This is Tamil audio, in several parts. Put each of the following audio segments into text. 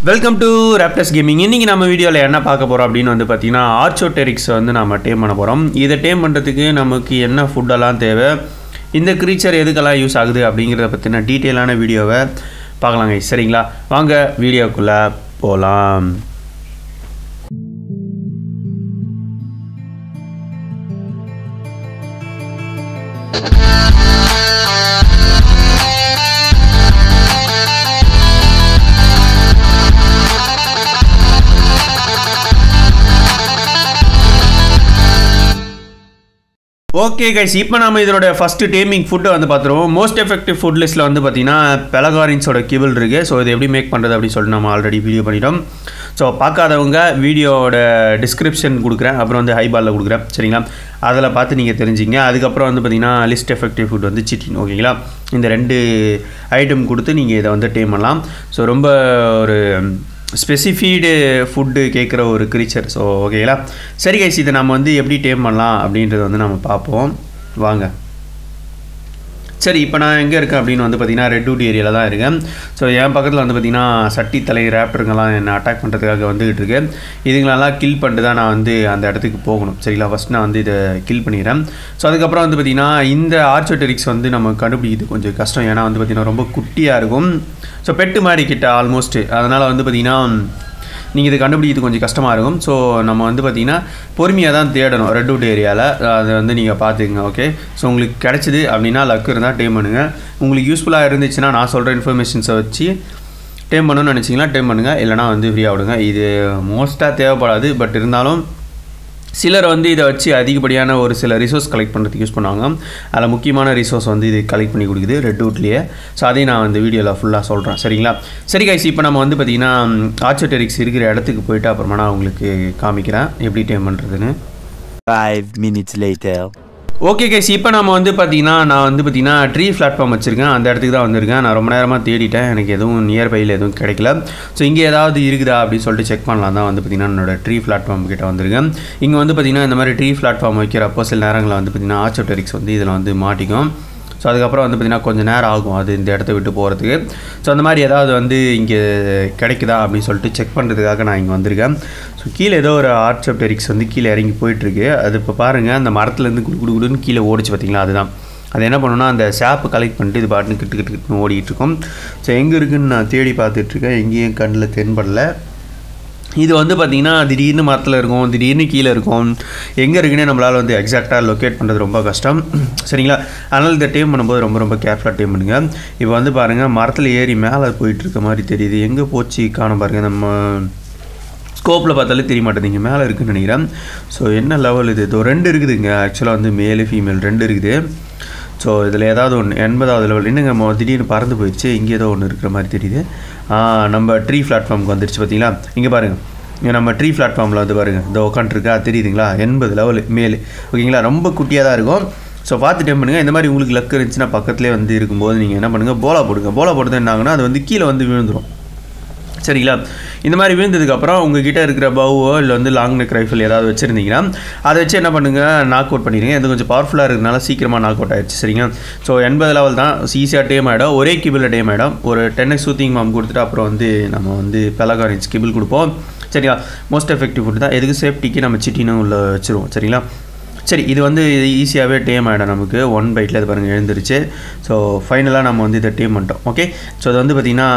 வெல்கம் டு ரேப்டஸ் கேமிங் இன்றைக்கி நம்ம வீடியோவில் என்ன பார்க்க போகிறோம் அப்படின்னு வந்து பார்த்தீங்கன்னா ஆர்ச்சோடெரிக்ஸ் வந்து நம்ம டேம் பண்ண போகிறோம் இதை டேம் பண்ணுறதுக்கு நமக்கு என்ன ஃபுட்டெல்லாம் தேவை இந்த க்ரீச்சர் எதுக்கெல்லாம் யூஸ் ஆகுது அப்படிங்கிறத பற்றின டீட்டெயிலான வீடியோவை பார்க்கலாங்க சரிங்களா வாங்க வீடியோக்குள்ளே போகலாம் ஓகே கைஸ் இப்போ நம்ம இதோட ஃபஸ்ட்டு டேமிங் ஃபுட்டை வந்து பார்த்துருவோம் மோஸ்ட் எஃபெக்டிவ் ஃபுட் லிஸ்ட்டில் வந்து பார்த்தீங்கன்னா பெலகாரின்ஸோட கிபிள் இருக்குது ஸோ இது எப்படி மேக் பண்ணுறது அப்படின்னு சொல்லிட்டு நம்ம ஆல்ரெடி வீடியோ பண்ணிட்டோம் ஸோ பார்க்காதவங்க வீடியோவோட டிஸ்கிரிப்ஷன் கொடுக்குறேன் அப்புறம் வந்து ஹைபாலில் கொடுக்குறேன் சரிங்களா அதில் பார்த்து நீங்கள் தெரிஞ்சிங்க அதுக்கப்புறம் வந்து பார்த்தீங்கன்னா லிஸ்ட் எஃபெக்டிவ் ஃபுட் வந்து சிட்டின் ஓகேங்களா இந்த ரெண்டு ஐட்டம் கொடுத்து நீங்கள் இதை வந்து டேம் பண்ணலாம் ஸோ ரொம்ப ஒரு ஸ்பெசிஃபைடு ஃபுட்டு கேட்குற ஒரு க்ரீச்சர் ஸோ ஓகேங்களா சரி கைஸ் இதை நம்ம வந்து எப்படி டேம் பண்ணலாம் அப்படின்றத வந்து நம்ம பார்ப்போம் வாங்க சரி இப்போ நான் எங்கே இருக்கேன் அப்படின்னு வந்து பார்த்தீங்கன்னா ரெட்டூட் ஏரியாவில் தான் இருக்கேன் ஸோ என் பக்கத்தில் வந்து பார்த்தீங்கன்னா சட்டி தலை ரேப்டருங்கெல்லாம் என்னை அட்டாக் பண்ணுறதுக்காக வந்துகிட்டு இருக்கு இதுங்களெல்லாம் கில் பண்ணிட்டு தான் நான் வந்து அந்த இடத்துக்கு போகணும் சரிங்களா ஃபஸ்ட் நான் வந்து இதை கில் பண்ணிடுறேன் ஸோ அதுக்கப்புறம் வந்து பார்த்தீங்கன்னா இந்த ஆர்ச்சோட்டெரிக்ஸ் வந்து நம்ம கண்டுபிடிக்கிறது கொஞ்சம் கஷ்டம் ஏன்னா வந்து பார்த்தீங்கன்னா ரொம்ப குட்டியாக இருக்கும் ஸோ பெட்டு மாதிரி கிட்ட ஆல்மோஸ்ட் அதனால் வந்து பார்த்தீங்கன்னா நீங்கள் இது கண்டுபிடிக்கிறது கொஞ்சம் கஷ்டமாக இருக்கும் ஸோ நம்ம வந்து பார்த்திங்கன்னா பொறுமையாக தான் தேடணும் ரெட்வுட் ஏரியாவில் அதை வந்து நீங்கள் பார்த்துக்குங்க ஓகே ஸோ உங்களுக்கு கிடச்சிது அப்படின்னா லக் இருந்தால் டேம் பண்ணுங்கள் உங்களுக்கு யூஸ்ஃபுல்லாக இருந்துச்சுன்னா நான் சொல்கிற இன்ஃபர்மேஷன்ஸை வச்சு டேம் பண்ணணும்னு நினச்சிங்கன்னா டேம் பண்ணுங்கள் இல்லைனா வந்து ஃப்ரீயாக விடுங்க இது மோஸ்ட்டாக தேவைப்படாது பட் இருந்தாலும் சிலர் வந்து இதை வச்சு அதிகப்படியான ஒரு சில ரிசோர்ஸ் கலெக்ட் பண்ணுறதுக்கு யூஸ் பண்ணுவாங்க அதில் முக்கியமான ரிசோர்ஸ் வந்து இது கலெக்ட் பண்ணி கொடுக்குது ரெட் ரூட்லேயே ஸோ அதையும் நான் வந்து வீடியோவில் ஃபுல்லாக சொல்கிறேன் சரிங்களா சரி கைஸ் இப்போ நம்ம வந்து பார்த்திங்கன்னா ஆர்ச்சோட்டெரிக்ஸ் இருக்கிற இடத்துக்கு போயிட்டு அப்புறமா நான் உங்களுக்கு காமிக்கிறேன் எப்படி டைம் பண்ணுறதுன்னு Five minutes later. Okay guys இப்போ நம்ம வந்து பார்த்தீங்கன்னா நான் வந்து பார்த்தீங்கன்னா ட்ரீ பிளாட்ஃபார்ம் வச்சுருக்கேன் அந்த இடத்துக்கு தான் வந்திருக்கேன் நான் ரொம்ப நேரமாக தேடிட்டேன் எனக்கு எதுவும் நியர்பையில் எதுவும் கிடைக்கல ஸோ இங்கே ஏதாவது இருக்குதா அப்படின்னு சொல்லிட்டு செக் பண்ணலாம் தான் வந்து பார்த்தீங்கன்னா என்னோட ட்ரீ பிளாட்ஃபார்ம் கிட்ட வந்திருக்கேன் இங்கே வந்து பார்த்தீங்கன்னா இந்த மாதிரி ட்ரீ பிளாட்ஃபார்ம் வைக்கிறப்போ சில நேரங்களில் வந்து பார்த்தீங்கன்னா ஆர்ச்சோட்டரிக்ஸ் வந்து இதில் வந்து மாட்டிக்கும் ஸோ அதுக்கப்புறம் வந்து பார்த்திங்கன்னா கொஞ்சம் நேரம் ஆகும் அது இந்த இடத்த விட்டு போகிறதுக்கு ஸோ அந்த மாதிரி ஏதாவது வந்து இங்கே கிடைக்குதா அப்படின்னு சொல்லிட்டு செக் பண்ணுறதுக்காக நான் இங்கே வந்திருக்கேன் ஸோ கீழே ஏதோ ஒரு ஆர்ச்சப்டெரிக்ஸ் வந்து கீழே இறங்கி போயிட்டுருக்கு அது இப்போ பாருங்கள் அந்த மரத்துலேருந்து குடு குடு குடுன்னு கீழே ஓடிச்சு பார்த்தீங்களா அதுதான் அது என்ன பண்ணுன்னா அந்த ஷாப்பை கலெக்ட் பண்ணிட்டு இது பாட்டுன்னு கிட்டு கிட்டு கிட்டுன்னு ஓடிட்டு இருக்கும் ஸோ எங்கே இருக்குன்னு நான் தேடி பார்த்துட்ருக்கேன் எங்கேயும் கண்ணில் தென்படல இது வந்து பார்த்திங்கன்னா திடீர்னு மரத்தில் இருக்கும் திடீர்னு கீழே இருக்கும் எங்கே இருக்குன்னே நம்மளால் வந்து எக்ஸாக்டாக லொக்கேட் பண்ணுறது ரொம்ப கஷ்டம் சரிங்களா அதனால் இந்த டேம் பண்ணும்போது ரொம்ப ரொம்ப கேர்ஃபுல்லாக டேம் பண்ணுங்கள் இப்போ வந்து பாருங்கள் மரத்தில் ஏறி மேலே போயிட்டுருக்க மாதிரி தெரியுது எங்கே போச்சு காணும் பாருங்கள் நம்ம ஸ்கோப்பில் பார்த்தாலே தெரிய மாட்டேங்குது மேலே இருக்குன்னு நினைக்கிறேன் ஸோ என்ன லெவல் இது இதோ ரெண்டு இருக்குதுங்க ஆக்சுவலாக வந்து மேலு ஃபீமேல் ரெண்டு இருக்குது ஸோ இதில் ஏதாவது ஒன்று எண்பதாவது லெவல் என்னங்க நம்ம திடீர்னு பறந்து போயிடுச்சு இங்கே ஏதோ ஒன்று இருக்கிற மாதிரி தெரியுது ஆ, நம்ம ட்ரீ பிளாட்ஃபார்முக்கு வந்துடுச்சு பார்த்தீங்களா இங்கே பாருங்கள் இங்கே நம்ம ட்ரீ பிளாட்ஃபார்மில் வந்து பாருங்கள் இந்த உட்காந்துருக்கா தெரியுதுங்களா எண்பது லெவல் மேலு ஓகேங்களா ரொம்ப குட்டியாக தான் இருக்கும் ஸோ பார்த்து டைம் பண்ணுங்கள் இந்த மாதிரி உங்களுக்கு லக் இருந்துச்சுன்னா பக்கத்துலேயே வந்து இருக்கும்போது நீங்கள் என்ன பண்ணுங்கள் போலா போடுங்க போலா போடுறது என்னாங்கன்னா அது வந்து கீழே வந்து விழுந்துடும் சரிங்களா இந்த மாதிரி விழுந்ததுக்கப்புறம் உங்ககிட்ட இருக்கிற பவுவோ இல்லை வந்து லாங் நெக் ரைஃபிள் ஏதாவது வச்சுருந்தீங்கன்னா அதை வச்சு என்ன பண்ணுங்கள் நாக் அவுட் பண்ணிடுங்க இது கொஞ்சம் பவர்ஃபுல்லாக இருக்கிறதுனால சீக்கிரமாக நாக் அவுட் ஆயிடுச்சு சரிங்க ஸோ எண்பது லெவல் தான் ஈஸியாக டேம் ஆகிடும் ஒரே கிபிளில் டேம் ஆகிடும் ஒரு டென் எக்ஸ் சூத்திங் மாம் கொடுத்துட்டு அப்புறம் வந்து நம்ம வந்து பெலகாரின்ஸ் கிபிள் கொடுப்போம் சரிங்களா மோஸ்ட் எஃபெக்டிவ் ஃபுட் தான் எதுக்கு சேஃப்டிக்கு நம்ம சிட்டினும் உள்ள வச்சுருவோம் சரிங்களா சரி இது வந்து ஈஸியாகவே டேம் ஆகிடும் நமக்கு ஒன் பைட்டில் அது பாருங்கள் எழுந்துருச்சு ஸோ ஃபைனலாக நம்ம வந்து இதை டேம் பண்ணிட்டோம் ஓகே ஸோ அது வந்து பார்த்திங்கன்னா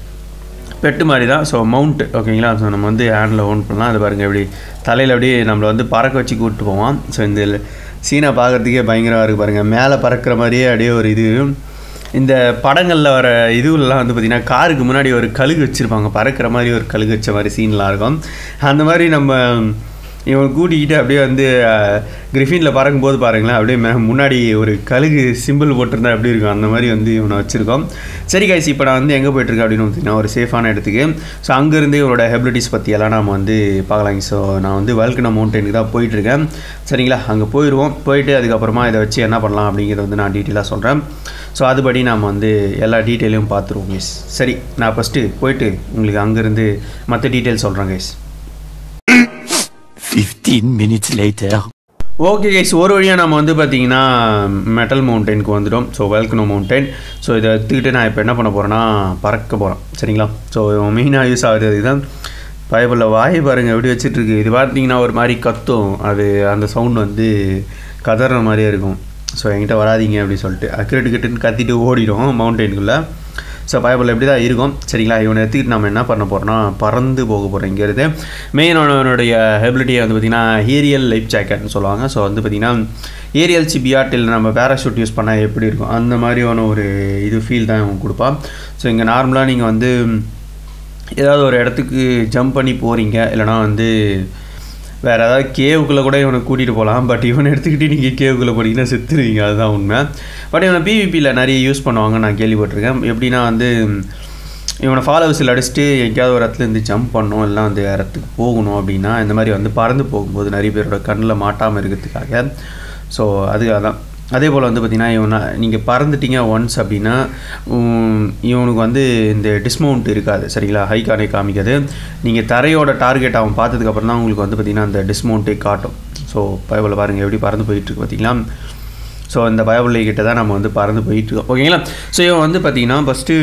பெட்டு மாதிரி தான் ஸோ மவுண்ட் ஓகேங்களா ஸோ நம்ம வந்து ஹேண்டில் ஓன் பண்ணலாம் அது பாருங்கள் எப்படி தலையில் அப்படியே நம்மளை வந்து பறக்க வச்சு கூப்பிட்டு போவோம் ஸோ இந்த சீனை பார்க்குறதுக்கே பயங்கரமாக இருக்குது பாருங்கள் மேலே பறக்கிற மாதிரியே அப்படியே ஒரு இது இந்த படங்களில் வர இதுலலாம் வந்து பார்த்திங்கன்னா காருக்கு முன்னாடி ஒரு கழுகு வச்சுருப்பாங்க பறக்கிற மாதிரி ஒரு கழுகு வச்ச மாதிரி சீன்லாம் இருக்கும் அந்த மாதிரி நம்ம இவன் கூட்டிக்கிட்டு அப்படியே வந்து கிரிஃபினில் பறக்கும்போது பாருங்களேன் அப்படியே மே- முன்னாடி ஒரு கழுகு சிம்பிள் போட்டிருந்தா எப்படி இருக்கும் அந்த மாதிரி வந்து இவனை வச்சுருக்கோம் சரி கைஸ் இப்போ நான் வந்து எங்கே போயிட்டுருக்கேன் அப்படின்னு பார்த்தீங்கன்னா ஒரு சேஃபான இடத்துக்கு ஸோ அங்கேருந்து இவரோட ஹெபிலிட்டிஸ் பற்றியெல்லாம் நம்ம வந்து பார்க்கலாங்க ஸோ நான் வந்து வல்கனா மவுண்டனுக்கு தான் போயிட்டுருக்கேன் சரிங்களா அங்கே போயிடுவோம் போயிட்டு அதுக்கப்புறமா இதை வச்சு என்ன பண்ணலாம் அப்படிங்கிறத வந்து நான் டீட்டெயிலாக சொல்கிறேன் ஸோ அதுபடி நாம் வந்து எல்லா டீட்டெயிலையும் பார்த்துருவோம் கைஸ் சரி நான் ஃபஸ்ட்டு போயிட்டு உங்களுக்கு அங்கேருந்து மற்ற டீட்டெயில் சொல்கிறேன் guys Fifteen minutes later. Okay guys ஒரு வழியாக நம்ம வந்து பார்த்தீங்கன்னா மெட்டல் மவுண்டனுக்கு வந்துட்டோம் ஸோ வெல்கனோ மவுண்டன் ஸோ இதை எடுத்துக்கிட்டு நான் இப்போ என்ன பண்ண போகிறேன்னா பறக்க போகிறேன் சரிங்களா ஸோ மெயினாக யூஸ் ஆகுது இதுதான் பயபுள்ள வாய் பாருங்கள் எப்படி வச்சிட்ருக்கு இது பார்த்தீங்கன்னா ஒரு மாதிரி கத்தும் அது அந்த சவுண்ட் வந்து கதற மாதிரியே இருக்கும் ஸோ என்கிட்ட வராதீங்க அப்படின்னு சொல்லிட்டு அக்கிரட்டு கிட்டுன்னு கத்திட்டு ஓடிடும் மவுண்டனுக்குள்ளே ஸோ பயபுள்ள இப்படி தான் இருக்கும் சரிங்களா இவனை எடுத்துக்கிட்டு நம்ம என்ன பண்ண போகிறோம்னா பறந்து போக போகிறோம் இங்கேருந்து மெயின் அவனுடைய ஹெபிலிட்டியை வந்து பார்த்திங்கன்னா ஏரியல் லைஃப் ஜாக்கெட்னு சொல்லுவாங்க ஸோ வந்து பார்த்திங்கன்னா ஏரியல் சிபிஆட் இல்லை நம்ம பேராஷூட் யூஸ் பண்ணால் எப்படி இருக்கும் அந்த மாதிரியான ஒரு இது ஃபீல் தான் இவன் கொடுப்பான் ஸோ இங்கே நார்மலாக நீங்கள் வந்து ஏதாவது ஒரு இடத்துக்கு ஜம்ப் பண்ணி போகிறீங்க இல்லைனா வந்து வேறு ஏதாவது கேவுக்குள்ளே கூட இவனை கூட்டிகிட்டு போகலாம் பட் இவனை எடுத்துக்கிட்டு நீங்கள் கேவுக்குள்ளே போனீங்கன்னா செத்துருவீங்க அதுதான் உண்மை பட் இவனை பிவிபியில் நிறைய யூஸ் பண்ணுவாங்க நான் கேள்விப்பட்டிருக்கேன் எப்படின்னா வந்து இவனை ஃபாலோவர்ஸில் அடிச்சுட்டு எங்கேயாவது ஒரு இடத்துல இருந்து ஜம்ப் பண்ணணும் இல்லை வந்து வேறு இடத்துக்கு போகணும் அப்படின்னா இந்த மாதிரி வந்து பறந்து போகும்போது நிறைய பேரோட கண்ணில் மாட்டாமல் இருக்கிறதுக்காக ஸோ அது அதான் அதே போல் வந்து பார்த்திங்கன்னா இவனை நீங்கள் பறந்துட்டீங்க ஒன்ஸ் அப்படின்னா உம், இவனுக்கு வந்து இந்த டிஸ்மவுண்ட் இருக்காது சரிங்களா ஹை கார்டே காமிக்காது நீங்கள் தரையோட டார்கெட் அவன் பார்த்ததுக்கப்புறம் தான் உங்களுக்கு வந்து பார்த்திங்கன்னா அந்த டிஸ்மவுண்ட்டே காட்டும் ஸோ பயபில் பாருங்கள் எப்படி பறந்து போயிட்டுருக்கு பார்த்தீங்களா ஸோ இந்த பயபிள்ளை கிட்ட தான் நம்ம வந்து பறந்து போயிட்டுருக்கோம் ஓகேங்களா ஸோ இவன் வந்து பார்த்திங்கன்னா ஃபஸ்ட்டு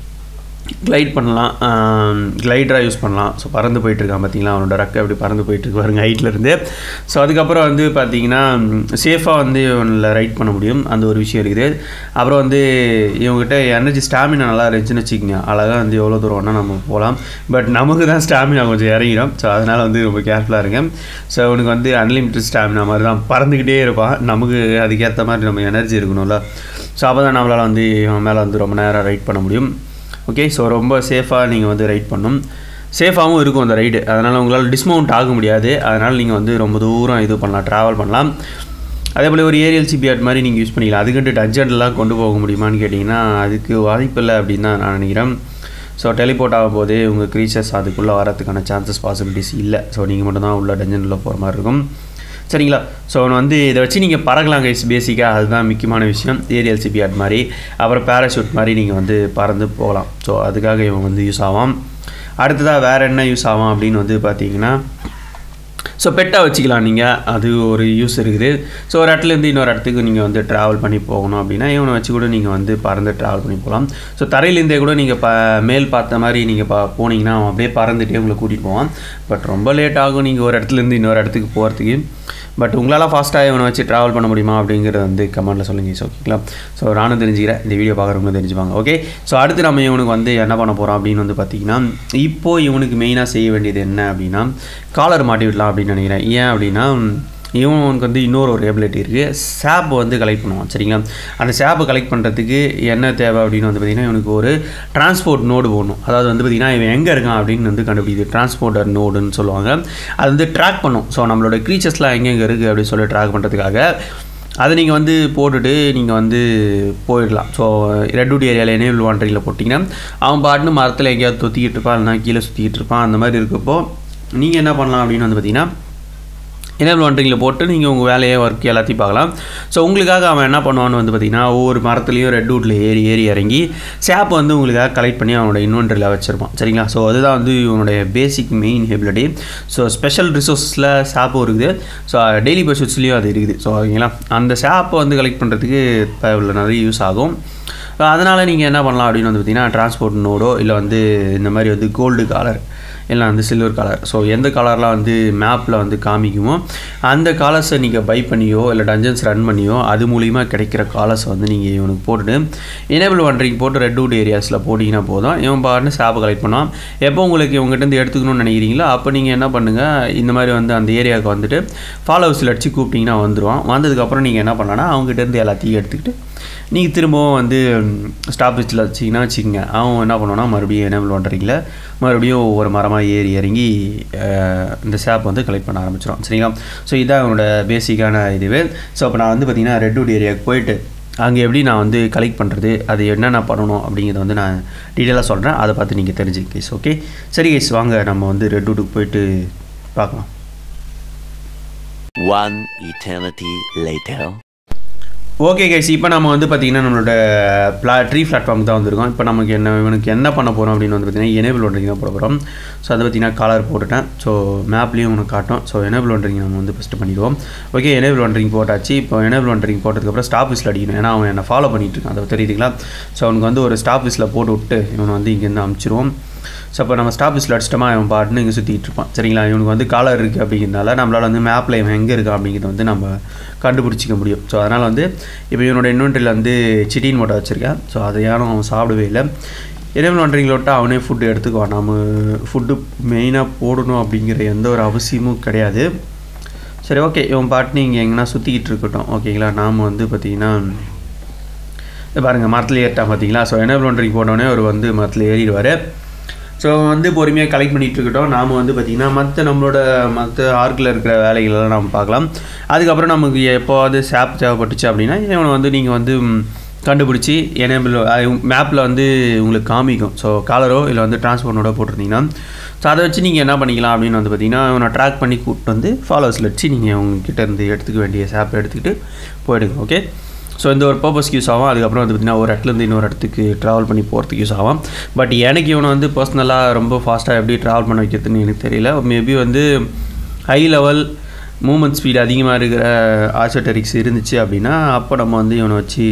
கிளைட் பண்ணலாம் கிளைடராக யூஸ் பண்ணலாம் ஸோ பறந்து போயிட்டுருக்கான் பார்த்தீங்களா அவனோட ரெக்கை எப்படி பறந்து போயிட்டுருக்கு பாருங்க ஹைட்ல இருந்து ஸோ அதுக்கப்புறம் வந்து பார்த்தீங்கன்னா சேஃபாக வந்து இவனில் ரைட் பண்ண முடியும் அந்த ஒரு விஷயம் இருக்குது அப்புறம் வந்து இவங்ககிட்ட எனர்ஜி ஸ்டாமினா நல்லா இருந்துச்சுன்னு வச்சுக்கோங்க அழகாக வந்து எவ்வளோ தூரம் வேணால் நம்ம போகலாம் பட் நமக்கு தான் ஸ்டாமினா கொஞ்சம் இறங்கிடும் ஸோ அதனால் வந்து ரொம்ப கேர்ஃபுல்லாக இருங்க ஸோ அவனுக்கு வந்து அன்லிமிட்டட் ஸ்டாமினா மாதிரி தான் பறந்துக்கிட்டே இருப்பான் நமக்கு அதுக்கேற்ற மாதிரி நம்ம எனர்ஜி இருக்கணும்ல ஸோ அப்போ தான் நம்மளால் வந்து இவன் மேலே வந்து ரொம்ப நேரம் ரைட் பண்ண முடியும் ஓகே ஸோ ரொம்ப சேஃபாக நீங்கள் வந்து ரைட் பண்ணும் சேஃபாகவும் இருக்கும் அந்த ரைடு அதனால் உங்களால் டிஸ்மவுண்ட் ஆக முடியாது அதனால் நீங்கள் வந்து ரொம்ப தூரம் இது பண்ணலாம் ட்ராவல் பண்ணலாம் அதே போல் ஒரு ஏரியல் சிபிஆட் மாதிரி நீங்கள் யூஸ் பண்ணிக்கலாம் அதுக்கிட்டு டஜன்லாம் கொண்டு போக முடியுமான்னு கேட்டிங்கன்னா அதுக்கு வாய்ப்பில்லை அப்படின்னு தான் நான் நினைக்கிறேன் ஸோ டெலிபோர்ட் ஆகும் போதே உங்கள் க்ரீச்சர்ஸ் அதுக்குள்ளே வரதுக்கான சான்சஸ் பாசிபிலிட்டிஸ் இல்லை ஸோ நீங்கள் மட்டும்தான் உள்ள டஞ்சனில் போகிற மாதிரி இருக்கும் சரிங்களா ஸோ அவனை வந்து இதை வச்சு நீங்கள் பறக்கலாம் கைஸ் பேசிக்காக அதுதான் முக்கியமான விஷயம் ஏரியல் சிபிஆட் மாதிரி அப்புறம் பேராஷூட் மாதிரி நீங்கள் வந்து பறந்து போகலாம் ஸோ அதுக்காக இவன் வந்து யூஸ் ஆவான் அடுத்ததாக வேறு என்ன யூஸ் ஆகும் அப்படின்னு வந்து பார்த்தீங்கன்னா ஸோ பெட்டாக வச்சுக்கலாம் நீங்கள் அது ஒரு யூஸ் இருக்குது ஸோ ஒரு இடத்துலேருந்து இன்னொரு இடத்துக்கு நீங்கள் வந்து ட்ராவல் பண்ணி போகணும் அப்படின்னா இவனை வச்சு கூட நீங்கள் வந்து பறந்து ட்ராவல் பண்ணி போகலாம் ஸோ தரையிலேருந்தே கூட நீங்கள் ப மேல் பார்த்த மாதிரி நீங்கள் பா போனீங்கன்னா அவன் அப்படியே பறந்துட்டே உங்களை கூட்டிகிட்டு போவான் பட் ரொம்ப லேட் ஆகும் நீங்கள் ஒரு இடத்துலேருந்து இன்னொரு இடத்துக்கு போகிறதுக்கு பட் உங்களால் ஃபாஸ்ட்டாக இவனை வச்சு ட்ராவல் பண்ண முடியுமா அப்படிங்கிறத வந்து கமெண்ட்டில் சொல்லுங்கள் ஸோ ஓகேங்களா ஸோ நானும் தெரிஞ்சுக்கிறேன் இந்த வீடியோ பார்க்குறவங்களும் தெரிஞ்சுப்பாங்க ஓகே ஸோ அடுத்து நம்ம இவனுக்கு வந்து என்ன பண்ண போகிறோம் அப்படின்னு வந்து பார்த்தீங்கன்னா இப்போது இவனுக்கு மெயினாக செய்ய வேண்டியது என்ன அப்படின்னா காலர் மாட்டி விடலாம் அப்படின்னு நினைக்கிறேன் ஏன் அப்படின்னா இவனுக்கு வந்து இன்னொரு ஒரு எபிலிட்டி இருக்குது சேப் வந்து கலெக்ட் பண்ணுவான் சரிங்களா அந்த சேப்பை கலெக்ட் பண்ணுறதுக்கு என்ன தேவை அப்படின்னு வந்து பார்த்திங்கன்னா இவனுக்கு ஒரு டிரான்ஸ்போர்ட் நோடு போடணும் அதாவது வந்து பார்த்திங்கன்னா இவன் எங்கே இருக்கான் அப்படின்னு வந்து கண்டுபிடிக்குது டிரான்ஸ்போர்ட்டர் நோடுன்னு சொல்லுவாங்க அது வந்து ட்ராக் பண்ணும் ஸோ நம்மளோட க்ரீச்சர்ஸ்லாம் எங்கெங்கே இருக்குது அப்படின்னு சொல்லி ட்ராக் பண்ணுறதுக்காக அதை நீங்கள் வந்து போட்டுட்டு நீங்கள் வந்து போயிடலாம் ஸோ ரெட்வுட் ஏரியாவில் எனேபிள் வாண்டரியில் போட்டிங்கன்னா அவன் பாட்டுன்னு மரத்தில் எங்கேயாவது தொத்திக்கிட்டு இருப்பான் இல்லைனா கீழே சுற்றிக்கிட்டு இருப்பான் அந்த மாதிரி இருக்கப்போ நீங்கள் என்ன பண்ணலாம் அப்படின்னு வந்து பார்த்தீங்கன்னா எனேபிள் வாண்டரிங்கில் போட்டு நீங்கள் உங்கள் வேலையை ஒர்க் எல்லாத்தையும் பார்க்கலாம் ஸோ உங்களுக்காக அவன் என்ன பண்ணுவான்னு வந்து பார்த்தீங்கன்னா ஒவ்வொரு மரத்துலேயும் ரெட் வுட்டில் ஏறி ஏறி இறங்கி சேப் வந்து உங்களுக்காக கலெக்ட் பண்ணி அவனோட இன்வென்டரியில் வச்சுருப்பான் சரிங்களா ஸோ அதுதான் வந்து இவனுடைய basic main ability so special ரிசோர்ஸில் சாப்பும் இருக்குது ஸோ டெய்லி பர்சூட்ஸ்லேயும் அது இருக்குது ஸோ ஓகேங்களா அந்த சாப்பை வந்து கலெக்ட் பண்ணுறதுக்கு இப்போ நிறைய யூஸ் ஆகும் அதனால் நீங்கள் என்ன பண்ணலாம் அப்படின்னு வந்து பார்த்தீங்கன்னா டிரான்ஸ்போர்ட் நோடோ இல்லை வந்து இந்த மாதிரி வந்து கோல்டு காலர் இல்லை வந்து சில்வர் கலர் ஸோ எந்த கலர்லாம் வந்து மேப்பில் வந்து காமிக்குமோ அந்த காலர்ஸை நீங்கள் பை பண்ணியோ இல்லை டஞ்சன்ஸ் ரன் பண்ணியோ அது மூலிமா கிடைக்கிற காலர்ஸை வந்து நீங்கள் இவனுக்கு போட்டுட்டு எனேபிள் பண்ணுறீங்க போட்டு ரெட் வுட் ஏரியாஸில் போட்டிங்கன்னா போதும் இவன் பாருன்னு சாப்பை கலெக்ட் பண்ணுவான் எப்போ உங்களுக்கு இவங்ககிட்ட எடுத்துக்கணும்னு நினைக்கிறீங்களோ அப்போ நீங்கள் என்ன பண்ணுங்கள் இந்த மாதிரி வந்து அந்த ஏரியாவுக்கு வந்துட்டு ஃபாலோவர்ஸில் அடித்து கூப்பிட்டிங்கன்னா வந்துடுவான் வந்ததுக்கப்புறம் நீங்கள் என்ன பண்ணலான்னா அவங்ககிட்டேருந்து எல்லாத்தையும் எடுத்துக்கிட்டு நீங்கள் திரும்பவும் வந்து ஸ்டாப் வச்சில் வச்சிங்கன்னா வச்சுக்கோங்க அவன் என்ன பண்ணுவான்னா மறுபடியும் எனேபிள் பண்ணுறீங்கள மறுபடியும் ஒவ்வொரு மரமாக ஏறி இறங்கி அஹ், இந்த சேப் வந்து கலெக்ட் பண்ண ஆரம்பிச்சிடும் சரிங்களா ஸோ இதான் அவனோட பேசிக்கான இதுவே ஸோ அப்போ நான் வந்து பார்த்தீங்கன்னா ரெட்வுட் ஏரியாவுக்கு போயிட்டு அங்கே எப்படி நான் வந்து கலெக்ட் பண்ணுறது அது என்னென்ன பண்ணணும் அப்படிங்கிறத வந்து நான் டீட்டெயிலாக சொல்கிறேன் அதை பார்த்து நீங்கள் தெரிஞ்சுக்க கேஸ் ஓகே சரி கேஸ் வாங்க நம்ம வந்து ரெட்வுட்டுக்கு போயிட்டு பார்க்கலாம் One eternity later. Okay guys இப்போ நம்ம வந்து பார்த்திங்கன்னா நம்மளோட பிளா ட்ரீ பிளாட்ஃபார்முக்கு தான் வந்திருக்கோம் இப்போ நமக்கு என்ன இவனுக்கு என்ன பண்ண போகிறோம் அப்படின்னு வந்து பார்த்திங்கன்னா எனேபிள் ஒன்றிங் தான் போட போகிறோம் ஸோ அதை பார்த்திங்கன்னா காலர் போட்டுட்டேன் ஸோ மேப்லேயும் உனக்கு காட்டும் ஸோ எனேபிள் ஒன்றிங் நம்ம வந்து ஃபஸ்ட்டு பண்ணிடுவோம் ஓகே எனேபிள் ஒன்றிங் போட்டாச்சு இப்போ எனேபிள் ஒன்றிங் போட்டதுக்கப்புறம் ஸ்டாப் விசில் அடிக்கணும் ஏன்னா அவன் என்னை ஃபாலோ பண்ணிட்டு இருக்கான் அதை தெரியுதுங்களா ஸோ அவனுக்கு வந்து ஒரு ஸ்டாப் விசில் போட்டு விட்டு இவனை வந்து இங்கேருந்து அமுச்சிருவோம் ஸோ அப்போ நம்ம ஸ்டாப் விசில் அடிச்சிட்டோமா இவன் பாட்டுன்னு இங்கே சுற்றிட்டு இருப்பான் சரிங்களா இவனுக்கு வந்து காலர் இருக்குது அப்படிங்கிறதுனால நம்மளால் வந்து மேப்பில் இவன் எங்கே இருக்கான் அப்படிங்கிறத வந்து நம்ம கண்டுபிடிச்சிக்க முடியும் ஸோ அதனால் வந்து இப்போ இவனோட இன்வென்ட்ரியில் வந்து சிட்டின் மோட்டை வச்சுருக்கேன் ஸோ அதை யாரும் அவன் சாப்பிடவே இல்லை இரவு ஒன்றீங்கள விட்டு அவனே ஃபுட்டு எடுத்துக்குவான் நம்ம ஃபுட்டு மெயினாக போடணும் அப்படிங்கிற எந்த ஒரு அவசியமும் கிடையாது சரி ஓகே இவன் பாட்டு இங்கே எங்கன்னா சுற்றிக்கிட்டு இருக்கட்டும் ஓகேங்களா நாம் வந்து பார்த்திங்கன்னா பாருங்கள் மரத்தில் ஏறிட்டான் பார்த்தீங்களா ஸோ எனேபிள் ஒன்றிங் போனோடனே அவர் வந்து மரத்தில் ஏறிடுவார் ஸோ வந்து பொறுமையாக கலெக்ட் பண்ணிகிட்டு இருக்கட்டும் நாம் வந்து பார்த்திங்கன்னா மற்ற நம்மளோட மற்ற ஆர்க்கில் இருக்கிற வேலைகளெல்லாம் நம்ம பார்க்கலாம் அதுக்கப்புறம் நமக்கு எப்போவாது சாப் தேவைப்பட்டுச்சு அப்படின்னா இவனை வந்து நீங்கள் வந்து ம், கண்டுபிடிச்சி எனேபிள் மேப்பில் வந்து உங்களுக்கு காமிக்கும் ஸோ காலரோ இல்லை வந்து டிரான்ஸ்போர்ட்டோட போட்டிருந்தீங்கன்னா ஸோ அதை வச்சு நீங்கள் என்ன பண்ணிக்கலாம் அப்படின்னு வந்து பார்த்தீங்கன்னா இவனை ட்ராக் பண்ணி கூப்பிட்டு வந்து ஃபாலோவர்ஸில் வச்சு நீங்கள் உங்ககிட்ட இருந்து எடுத்துக்க வேண்டிய சாப்பை எடுத்துக்கிட்டு போயிடுங்க ஓகே ஸோ இந்த ஒரு பர்பஸ்க்கு யூஸ் ஆகும் அதுக்கப்புறம் வந்து பார்த்திங்கன்னா ஒரு இடத்துலேருந்து இன்னொரு இடத்துக்கு ட்ராவல் பண்ணி போகிறதுக்கு யூஸ் ஆகும் பட் எனக்கு இவனை வந்து பர்சனலாக ரொம்ப ஃபாஸ்ட்டாக எப்படி ட்ராவல் பண்ண வைக்கிறதுன்னு எனக்கு தெரியல மேபி வந்து ஹை லெவல் மூமெண்ட் ஸ்பீட் அதிகமாக இருக்கிற ஆர்சட்டரிக்ஸ் இருந்துச்சு அப்படின்னா அப்போ நம்ம வந்து இவனை வச்சு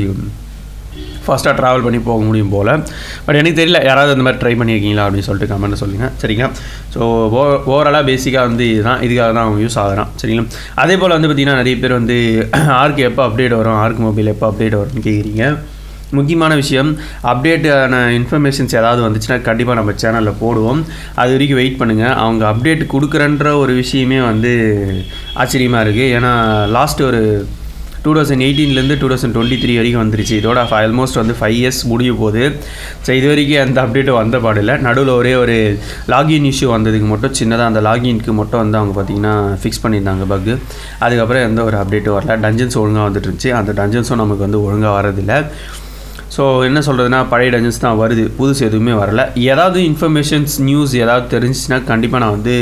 ஃபாஸ்ட்டாக ட்ராவல் பண்ணி போக முடியும் போல் பட் எனக்கு தெரியல யாராவது அந்த மாதிரி ட்ரை பண்ணியிருக்கீங்களா அப்படின்னு சொல்லிட்டு கமெண்ட்டில் சொல்லுங்கள் சரிங்களா ஸோ ஓ ஓவராலாக பேசிக்காக வந்து இதுதான் இதுக்காக தான் அவங்க யூஸ் ஆகிறான் சரிங்களா அதே போல் வந்து பார்த்திங்கன்னா நிறைய பேர் வந்து ஆர்க்கு எப்போ அப்டேட் வரும் ஆர்க் மொபைல் எப்போ அப்டேட் வரும்னு கேட்குறீங்க முக்கியமான விஷயம் அப்டேட்டான இன்ஃபர்மேஷன்ஸ் ஏதாவது வந்துச்சுன்னா கண்டிப்பாக நம்ம சேனலில் போடுவோம் அது வரைக்கும் வெயிட் பண்ணுங்கள் அவங்க அப்டேட் கொடுக்குறன்ற ஒரு விஷயமே வந்து ஆச்சரியமாக இருக்குது ஏன்னா லாஸ்ட் ஒரு டூ தௌசண்ட் எயிட்டீன்லேருந்து டூ தௌசண்ட் டுவெண்ட்டி த்ரீ வரைக்கும் வந்துருச்சு இதோட ஆல்மோஸ்ட் வந்து ஃபைவ் இயர்ஸ் முடிய போகுது ஸோ இது வரைக்கும் எந்த அப்டேட்டும் வந்த பாடில்லை நடுவில் ஒரே ஒரு லாகின் இஷ்யூ வந்ததுக்கு மட்டும் சின்னதாக அந்த லாகின்க்கு மட்டும் வந்து அவங்க பார்த்தீங்கன்னா ஃபிக்ஸ் பண்ணியிருந்தாங்க பக்கு அதுக்கப்புறம் எந்த ஒரு அப்டேட்டும் வரல டஞ்சன்ஸ் ஒழுங்காக வந்துட்டு இருந்துச்சு அந்த டஞ்சன்ஸும் நமக்கு வந்து ஒழுங்காக வரதில்லை ஸோ என்ன சொல்கிறதுனா பழைய டஞ்சன்ஸ் தான் வருது புதுசு எதுவுமே வரல ஏதாவது இன்ஃபர்மேஷன்ஸ் நியூஸ் ஏதாவது தெரிஞ்சுச்சுன்னா கண்டிப்பாக நான் வந்து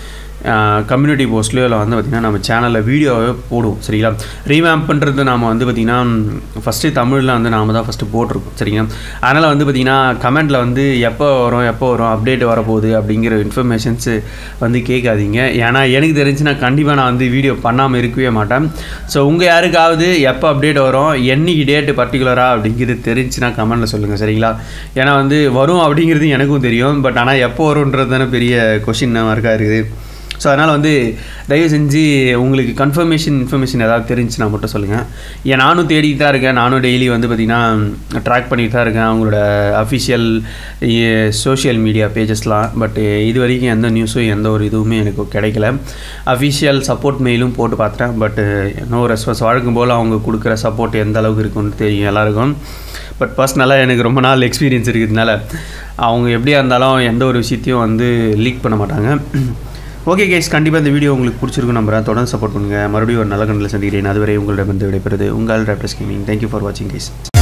கம்யூனிட்டி போஸ்ட்லேயோ இல்லை வந்து பார்த்திங்கன்னா நம்ம சேனலில் வீடியோவே போடுவோம் சரிங்களா ரீவேம்ப்ன்றது நாம் வந்து பார்த்திங்கன்னா ஃபஸ்ட்டு தமிழில் வந்து நாம தான் ஃபஸ்ட்டு போட்டிருக்கோம் சரிங்களா அதனால் வந்து பார்த்திங்கன்னா கமெண்ட்டில் வந்து எப்போ வரும் எப்போ வரும் அப்டேட் வரப்போகுது அப்படிங்கிற இன்ஃபர்மேஷன்ஸு வந்து கேட்காதீங்க ஏன்னா எனக்கு தெரிஞ்சுன்னா கண்டிப்பாக நான் வந்து வீடியோ பண்ணாமல் இருக்கவே மாட்டேன் ஸோ உங்கள் யாருக்காவது எப்போ அப்டேட் வரும் என்னைக்கு டேட்டு பர்டிகுலராக அப்படிங்கிறது தெரிஞ்சுன்னா கமெண்ட்டில் சொல்லுங்கள் சரிங்களா ஏன்னா வந்து வரும் அப்படிங்கிறது எனக்கும் தெரியும் பட் ஆனால் எப்போ வரும்ன்றது தானே பெரிய கொஷின் மார்க்காக இருக்குது ஸோ அதனால் வந்து தயவு செஞ்சு உங்களுக்கு கன்ஃபர்மேஷன் இன்ஃபர்மேஷன் ஏதாவது தெரிஞ்சுன்னா மட்டும் சொல்லுங்கள் ஏன் நானும் தேடிட்டு தான் இருக்கேன் நானும் டெய்லி வந்து பார்த்திங்கன்னா ட்ராக் பண்ணிட்டு தான் இருக்கேன் அவங்களோட அஃபிஷியல் சோஷியல் மீடியா பேஜஸ்லாம் பட் இது வரைக்கும் எந்த நியூஸும் எந்த ஒரு இதுவுமே எனக்கு கிடைக்கல அஃபிஷியல் சப்போர்ட் மெயிலும் போட்டு பார்த்தேன் பட் நோ ரெஸ்பான்ஸ் வழக்கம் போல் அவங்க கொடுக்குற சப்போர்ட் எந்த அளவுக்கு இருக்குன்னு தெரியும் எல்லாருக்கும் பட் பர்சனலாக எனக்கு ரொம்ப நாள் எக்ஸ்பீரியன்ஸ் இருக்கிறதுனால அவங்க எப்படியா இருந்தாலும் எந்த ஒரு விஷயத்தையும் வந்து லீக் பண்ண மாட்டாங்க ஓகே கேஸ் கண்டிப்பாக இந்த வீடியோ உங்களுக்கு பிடிச்சிருக்கும் நம்புறேன் தொடர்ந்து சப்போர்ட் பண்ணுங்கள் மறுபடியும் ஒரு நல்ல கண்டில் சந்திக்கிறேன் அதுவரை உங்களிடம் வந்து விடைபெறுது உங்கள் ரேப்டஸ் கேமிங் தேங்க்யூ ஃபார் வாட்சிங் கேஸ்